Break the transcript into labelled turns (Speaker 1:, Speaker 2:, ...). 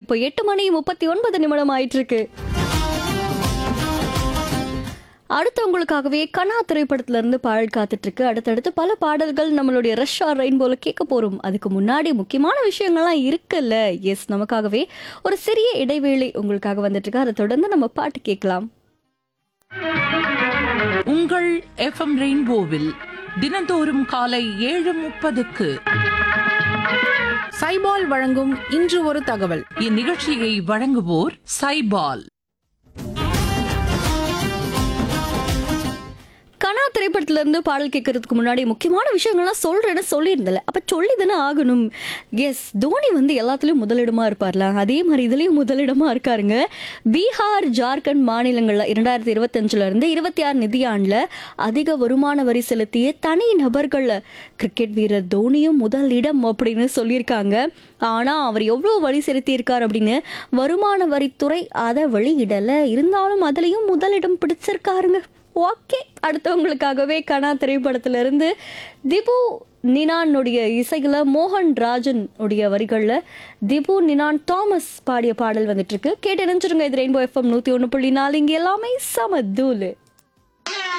Speaker 1: இப்போ எட்டு மணி முப்பத்தி ஒன்பது நிமிடம் ஆயிட்டு இருக்கு அடுத்து உங்களுக்காகவே கனா திரைப்படத்துல இருந்து பாடல் காத்துட்டு இருக்கு அடுத்தடுத்து பல பாடல்கள் நம்மளுடைய ரஷ் ஆர் ரெயின்போல கேட்க போறோம் அதுக்கு முன்னாடி முக்கியமான விஷயங்கள்லாம் இருக்குல்ல எஸ் நமக்காகவே ஒரு சிறிய இடைவேளை உங்களுக்காக வந்துட்டு இருக்கு அதை தொடர்ந்து நம்ம பாட்டு கேட்கலாம்
Speaker 2: உங்கள் எஃப்எம் ரெயின்போவில் தினந்தோறும் காலை ஏழு முப்பதுக்கு
Speaker 3: சைபால் வழங்கும் இன்று ஒரு தகவல்
Speaker 2: இந்நிகழ்ச்சியை வழங்குவோர் சைபால்
Speaker 1: கனா திரைப்படத்துல இருந்து பாடல் கேட்கறதுக்கு முன்னாடி முக்கியமான விஷயங்கள்லாம் சொல்றேன்னு சொல்லியிருந்தல அப்ப சொல்லி தானே ஆகணும் எஸ் தோனி வந்து எல்லாத்துலயும் முதலிடமா இருப்பார்ல அதே மாதிரி இதுலயும் முதலிடமா இருக்காருங்க பீகார் ஜார்க்கண்ட் மாநிலங்கள்ல இரண்டாயிரத்தி இருபத்தஞ்சுல இருந்து இருபத்தி ஆறு நிதியாண்டுல அதிக வருமான வரி செலுத்திய தனி நபர்கள்ல கிரிக்கெட் வீரர் தோனியும் முதலிடம் அப்படின்னு சொல்லியிருக்காங்க ஆனா அவர் எவ்வளவு வரி செலுத்தி இருக்கார் அப்படின்னு வருமான வரித்துறை அதை வெளியிடல இருந்தாலும் அதுலயும் முதலிடம் பிடிச்சிருக்காருங்க ஓகே அடுத்தவங்களுக்காகவே கனா திரைப்படத்துல இருந்து திபு நினானுடைய இசையில மோகன் ராஜன் உடைய வரிகள்ல திபு நினான் தாமஸ் பாடிய பாடல் வந்துட்டு இருக்கு கேட்டு நினைச்சிருங்க இது ரெயின்போ எஃப்எம் நூத்தி ஒண்ணு புள்ளி நாலு இங்க எல்லாமே சம தூளு